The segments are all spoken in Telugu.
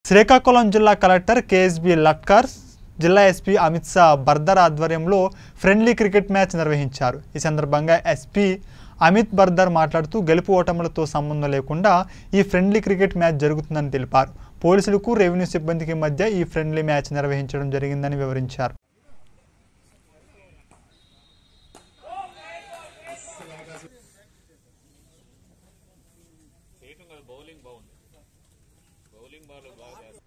శ్రీకాకుళం జిల్లా కలెక్టర్ కేఎస్బి లక్కర్ జిల్లా ఎస్పీ అమిత్ షా బర్దర్ ఆధ్వర్యంలో ఫ్రెండ్లీ క్రికెట్ మ్యాచ్ నిర్వహించారు ఈ సందర్భంగా ఎస్పీ అమిత్ బర్దర్ మాట్లాడుతూ గెలుపు ఓటములతో సంబంధం లేకుండా ఈ ఫ్రెండ్లీ క్రికెట్ మ్యాచ్ జరుగుతుందని తెలిపారు పోలీసులకు రెవెన్యూ సిబ్బందికి మధ్య ఈ ఫ్రెండ్లీ మ్యాచ్ నిర్వహించడం జరిగిందని వివరించారు చేయటం కాదు బౌలింగ్ బాగుంది బౌలింగ్ బాల్ బాగా చేస్తారు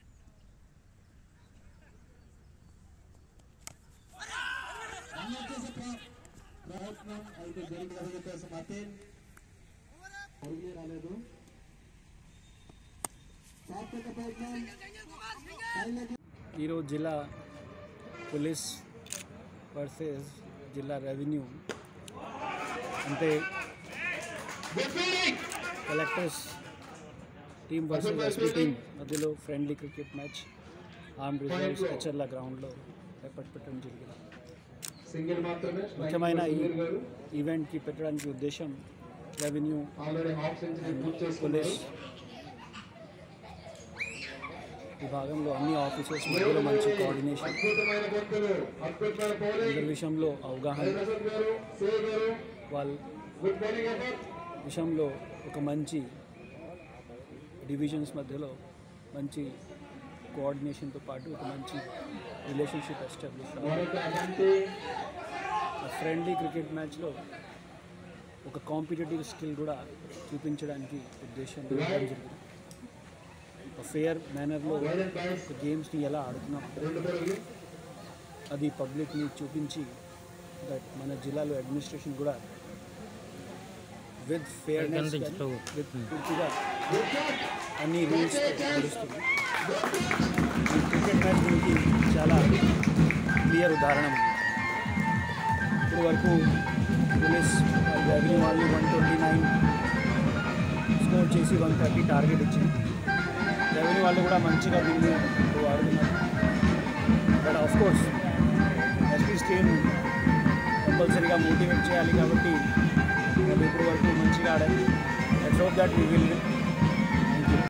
ప్రయత్నం అయితే జరిగిన కోసం అతేన్ పరుగులు రాలేదు సాత్విక ప్రయత్నం పైలట్ ఈరోజు జిల్లా పోలీస్ వర్సెస్ జిల్లా రెవెన్యూ అంటే collectors team versus SP team మధ్యలో friendly cricket match arm reserves Etcherla గ్రౌండ్లో ఏర్పాటు పెట్టడం జరిగింది సింగిల్ మాత్రమే ముఖ్యమైన ఈ ఈవెంట్కి పెట్టడానికి ఉద్దేశం రెవెన్యూ ఆల్రెడీ హాఫ్ సెంచరీ పూర్తి చేసుకున్నారు పోలీస్ విభాగంలో అన్ని ఆఫీసర్స్ మధ్యలో మంచి కోఆర్డినేషన్ అద్భుతమైన బంతులు అద్భుతమైన బౌలింగ్ అందరి విషయంలో అవగాహన ప్రసాద్ గారు సేవ్ గారు వాళ్ళ గుడ్ బౌలింగ్ ఎఫర్ట్ విషయంలో ఒక మంచి డివిజన్స్ మధ్యలో మంచి కోఆర్డినేషన్తో పాటు ఒక మంచి రిలేషన్షిప్ ఎస్టాబ్లిష్ మరొక బంతి ఫ్రెండ్లీ క్రికెట్ మ్యాచ్లో ఒక కాంపిటేటివ్ స్కిల్ కూడా చూపించడానికి ఉద్దేశం పెట్టడం జరిగింది ఒక ఫేర్ మేనర్లో వైలెట్ బ్యాట్స్ ఒక గేమ్స్ని ఎలా ఆడుతున్నాం రెండు పరుగులు అది పబ్లిక్ని చూపించి దట్ మన జిల్లాలో అడ్మినిస్ట్రేషన్ కూడా విత్ ఫేర్నెస్ విత్ పూర్తిగా అన్ని రూల్స్ నడుస్తుంది ఈ క్రికెట్ మ్యాచ్ గురించి చాలా క్లియర్ ఉదాహరణ ఉంది ఇప్పుడు వరకు పోలీస్ రెవెన్యూ వాళ్ళు వన్ ట్వంటీ నైన్ స్కోర్ చేసి వన్ థర్టీ టార్గెట్ ఇచ్చింది రెవెన్యూ వాళ్ళు కూడా మంచిగా దీన్ని ఇప్పుడు ఆడుతున్నారు but of course SP's team కంపల్సరీగా మోటివేట్ చేయాలి కాబట్టి వాళ్ళు ఇప్పుడు వరకు మంచిగా ఆడాలి let's hope that we will win